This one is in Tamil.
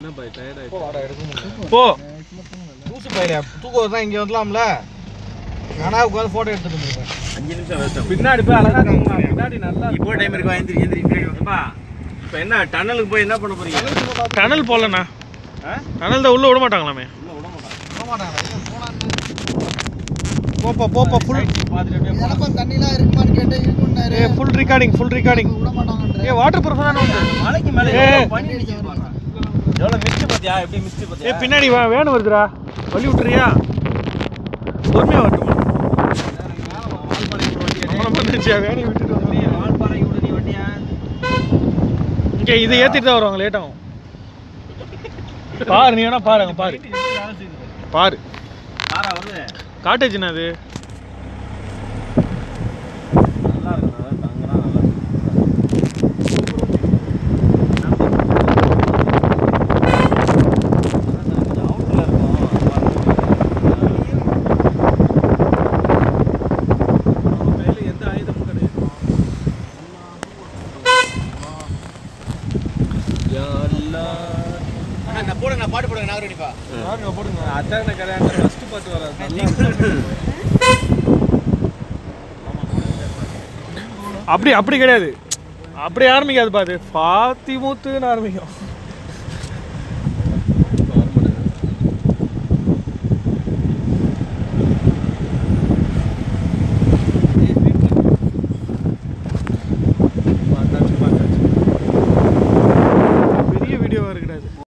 போ தூசு பையில தூக்கம் தான் இங்க வரலாம்ல நானா உட்காந்து போட்டோ எடுத்துட்டு வந்துருக்கேன் அஞ்சு நிமிஷம் வேஸ்ட் பின்னாடி போய் அழகா தூங்குமா. பின்னாடி நல்லா இப்போ டைம் இருக்கா எந்திரி எந்திரி பின்னாடி வாப்பா இப்போ என்ன டன்னலுக்கு போய் என்ன பண்ண போறீங்க டனல் போடலண்ணா ஆ? டனல் தான் உள்ள விட மாட்டாங்களாமே உள்ள விட மாட்டாங்க போக மாட்டாங்க எங்க போலான்னு போப்பா போப்பா ஃபுல் பார்த்துட்டு அப்படியே போலாம். எனக்கும் தண்ணிலாம் இருக்குமான்னு கேட்டேன் இருக்குன்னாரு ஏ ஃபுல் ரெக்கார்டிங் ஃபுல் ரெக்கார்டிங் விட மாட்டாங்கன்ற ஏ வாட்டர் ப்ரூஃப் தானே உண்டு மலைக்கு மேலே ஏய். எவ்வளவு பனி அடிக்குது பாருங்க. எவ்வளவு மிஸ்ட் பாத்தியா எப்படி மிஸ்ட் ஏ பாத்தியா பின்னாடி வா வேணும் வருதுடா வழி விட்டுறியா பொறுமையா வரட்டும் நம்மள வந்துருச்சியா வேணும் விட்டுட்டு வந்தோம். வால்பாறை விட நீ வண்டியா இங்க இதை ஏத்திட்டு தான் வருவாங்க லேட் ஆகும் பாரு நீ வேணா பாரு அங்க பாரு பாரு காரா வருது காட்டேஜ்னா அது நல்லா இருக்கு நல்லா தங்குனா நல்லா எந்த ஆயுதமும் கிடையாது போடுங்க பாட்டு போடுங்க நாகரணிப்பா பாருங்க போடுங்க அத்தான கல்யாணம் ஃபர்ஸ்ட் பாட்டு வராது அப்படி அப்படி கிடையாது அப்படி ஆரம்பிக்காது பாரு பாத்தி மூத்துன்னு ஆரம்பிக்கும்